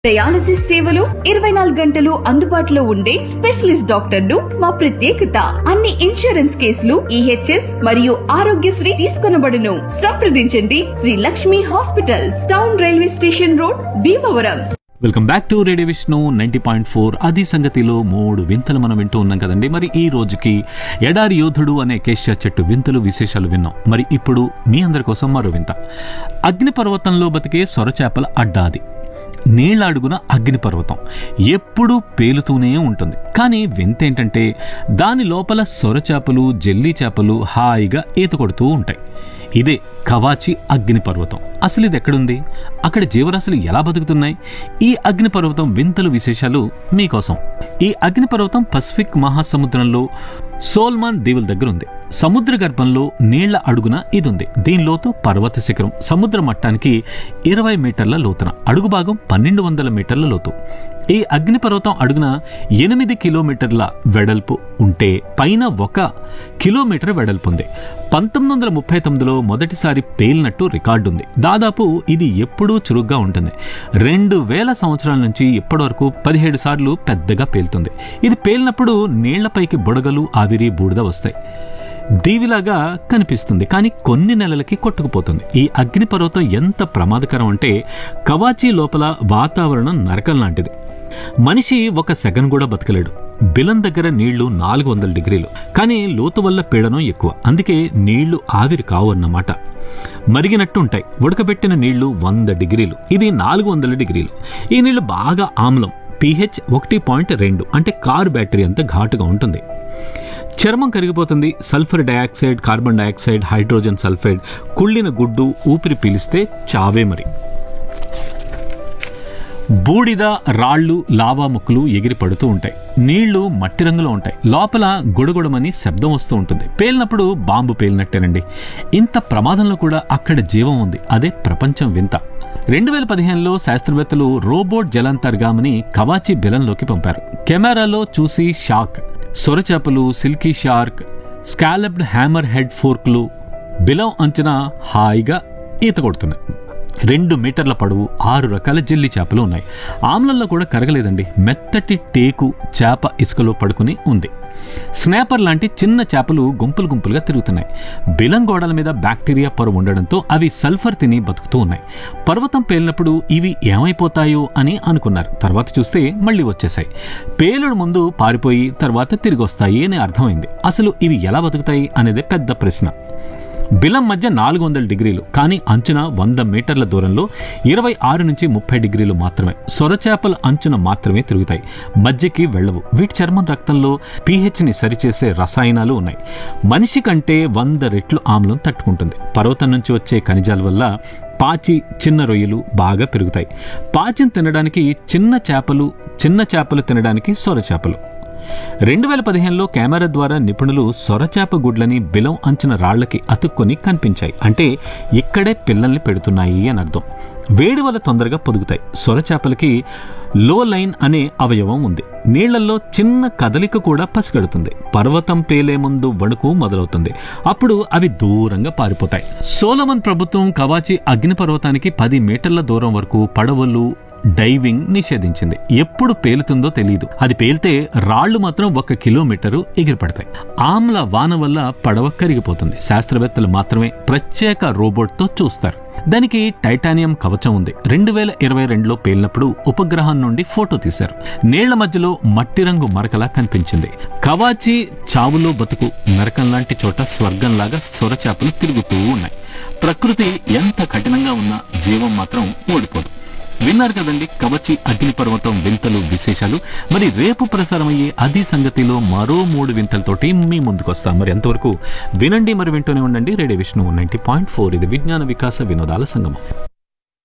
dialysis సేవలు ఇరవై నాలుగు గంటలు అందుబాటులో ఉండే స్పెషలిస్ట్ డాక్టర్లు మా ప్రత్యేకత అన్ని ఇన్సూరెన్స్ కేసులు ఈహెచ్ఎస్ మరియు ఆరోగ్యశ్రీ తీసుకొనబడును సంప్రదించండి Shri Lakshmi hospitals town railway station road Bhimavaram welcome back to radio Vishnu ninety point four అది సంగతిలో మూడు వింతలు మనం వింటూ ఉన్నాం కదండి మరి ఈ రోజుకి ఎడారి యోధుడు అనే కేశ చెట్టు వింతలు విశేషాలు విన్నాం మరి ఇప్పుడు మీ అందరి కోసం మరో వింత అగ్నిపర్వతంలో బతికే సొరచేపల అడ్డాది నీళ్ల అడుగున అగ్నిపర్వతం ఎప్పుడూ పేలుతూనే ఉంటుంది కానీ వింత ఏంటంటే దాని లోపల సొరచేపలు జెల్లీ చేపలు హాయిగా ఈత కొడుతూ ఉంటాయి ఇదే కవాచి అగ్నిపర్వతం అసలు ఇది ఎక్కడుంది అక్కడ జీవరాశులు ఎలా బతుకుతున్నాయి ఈ అగ్నిపర్వతం వింతలు విశేషాలు మీకోసం ఈ అగ్నిపర్వతం పసిఫిక్ మహాసముద్రంలో సోల్మాన్ దీవుల దగ్గర ఉంది సముద్ర గర్భంలో నీళ్ల అడుగున ఇది ఉంది దీని లోతు పర్వత శిఖరం సముద్ర మట్టానికి ఇరవై మీటర్ల లోతున అడుగు భాగం పన్నెండు వందల మీటర్ల లోతు ఈ అగ్నిపర్వతం అడుగున ఎనిమిది కిలోమీటర్ల వెడల్పు ఉంటే పైన ఒక కిలోమీటర్ వెడల్పు ఉంది పంతొమ్మిది వందల ముప్పై తొమ్మిదిలో మొదటిసారి పేలినట్టు రికార్డు ఉంది దాదాపు ఇది ఎప్పుడూ చురుగ్గా ఉంటుంది రెండు వేల సంవత్సరాల నుంచి ఇప్పటివరకు పదిహేడు సార్లు పెద్దగా పేలుతుంది ఇది పేలినప్పుడు నీళ్లపైకి బుడగలు ఆవిరి బూడిద వస్తాయి దీవిలాగా కనిపిస్తుంది కానీ కొన్ని నెలలకి కొట్టుకుపోతుంది ఈ అగ్నిపర్వతం ఎంత ప్రమాదకరం అంటే కవాచీ లోపల వాతావరణం నరకం లాంటిది మనిషి ఒక సెకండ్ కూడా బతకలేడు బిలం దగ్గర నీళ్లు నాలుగు వందల డిగ్రీలు కానీ లోతు వల్ల పీడనం ఎక్కువ అందుకే నీళ్లు ఆవిరి కావు అన్నమాట మరిగినట్టు ఉంటాయి ఉడకబెట్టిన నీళ్లు వంద డిగ్రీలు ఇది నాలుగు వందల డిగ్రీలు ఈ నీళ్లు బాగా ఆమ్లం pH ఒకటి పాయింట్ రెండు అంటే కార్ బ్యాటరీ అంత ఘాటుగా ఉంటుంది చర్మం కరిగిపోతుంది sulphur dioxide carbon dioxide hydrogen sulphide కుళ్ళిన గుడ్డు ఊపిరి పీలిస్తే చావే మరి బూడిద రాళ్ళు లావా ముక్కలు ఎగిరి పడుతూ ఉంటాయి నీళ్లు మట్టి రంగులో ఉంటాయి లోపల గుడగుడమని శబ్దం వస్తూ ఉంటుంది పేలినప్పుడు బాంబు పేలినట్టేనండి ఇంత ప్రమాదంలో కూడా అక్కడ జీవం ఉంది అదే ప్రపంచం వింత రెండు వేల పదిహేనులో శాస్త్రవేత్తలు రోబోట్ జలంతర్గామని కవాచి బిలంలోకి పంపారు కెమెరాలో చూసి షాక్ సొరచేపలు silky shark scalloped hammerhead ఫోర్క్లు బిలం అంచున హాయిగా ఈత కొడుతున్నాయి రెండు మీటర్ల పొడవు ఆరు రకాల జెల్లి చేపలు ఉన్నాయి ఆమ్లంలో కూడా కరగలేదండి మెత్తటి టేకు చేప ఇసుకలో పడుకుని ఉంది స్నాపర్ లాంటి చిన్న చేపలు గుంపులు గుంపులుగా తిరుగుతున్నాయి బిలం గోడల మీద బ్యాక్టీరియా పొర ఉండడంతో అవి సల్ఫర్ తిని బతుకుతూ ఉన్నాయి పర్వతం పేలినప్పుడు ఇవి ఏమైపోతాయో అని అనుకున్నారు తర్వాత చూస్తే మళ్ళీ వచ్చేసాయి పేలుడు ముందు పారిపోయి తర్వాత తిరిగి వస్తాయి అని అర్థమైంది అసలు ఇవి ఎలా బతుకుతాయి అనేదే పెద్ద ప్రశ్న బిలం మధ్య నాలుగు వందల డిగ్రీలు కానీ అంచున వంద మీటర్ల దూరంలో ఇరవై ఆరు నుంచి ముప్పై డిగ్రీలు మాత్రమే సొరచేపల అంచున మాత్రమే తిరుగుతాయి మధ్యకి వెళ్ళవు వీటి చర్మం రక్తంలో పీహెచ్ని సరిచేసే రసాయనాలు ఉన్నాయి మనిషి కంటే వంద రెట్లు ఆమ్లం తట్టుకుంటుంది పర్వతం నుంచి వచ్చే ఖనిజాల వల్ల పాచి చిన్న రొయ్యలు బాగా పెరుగుతాయి పాచిని తినడానికి చిన్న చేపలు చిన్న చేపలు తినడానికి సొర చేపలు రెండు వేల పదిహేనులో కెమెరా ద్వారా నిపుణులు సొరచేప గుడ్లని బిలం అంచిన రాళ్లకి అతుక్కొని కనిపించాయి అంటే ఇక్కడే పిల్లల్ని పెడుతున్నాయి అని అర్థం వేడి వల్ల తొందరగా పొదుగుతాయి సొరచేపలకి లో లైన్ అనే అవయవం ఉంది నీళ్లలో చిన్న కదలిక కూడా పసిగడుతుంది పర్వతం పేలే ముందు వణుకు మొదలవుతుంది అప్పుడు అవి దూరంగా పారిపోతాయి సోలమన్ ప్రభుత్వం కవాచి అగ్నిపర్వతానికి పది మీటర్ల దూరం వరకు పడవలు డైవింగ్ నిషేధించింది ఎప్పుడు పేలుతుందో తెలియదు అది పేలితే రాళ్లు మాత్రం ఒక కిలోమీటరు ఎగిరిపడతాయి ఆమ్ల వాన వల్ల పడవ కరిగిపోతుంది శాస్త్రవేత్తలు మాత్రమే ప్రత్యేక రోబోట్తో చూస్తారు దానికి టైటానియం కవచం ఉంది రెండు వేల ఇరవై రెండులో పేలినప్పుడు ఉపగ్రహం నుండి ఫోటో తీశారు నీళ్ల మధ్యలో మట్టి రంగు మరకలా కనిపించింది కవాచి చావులో బతుకు నరకం లాంటి చోట స్వర్గంలాగా సొరచేపలు తిరుగుతూ ఉన్నాయి ప్రకృతి ఎంత కఠినంగా ఉన్నా జీవం మాత్రం ఓడిపోదు విన్నారు కదండి కవచి అగ్నిపర్వతం వింతలు విశేషాలు మరి రేపు ప్రసారమయ్యే అది సంగతిలో మరో మూడు వింతలతోటి మీ ముందుకు వస్తాం మరి ఎంతవరకు వినండి మరి వింటూనే ఉండండి radio Vishnu ninety point four ఇది విజ్ఞాన వికాస వినోదాల సంగమం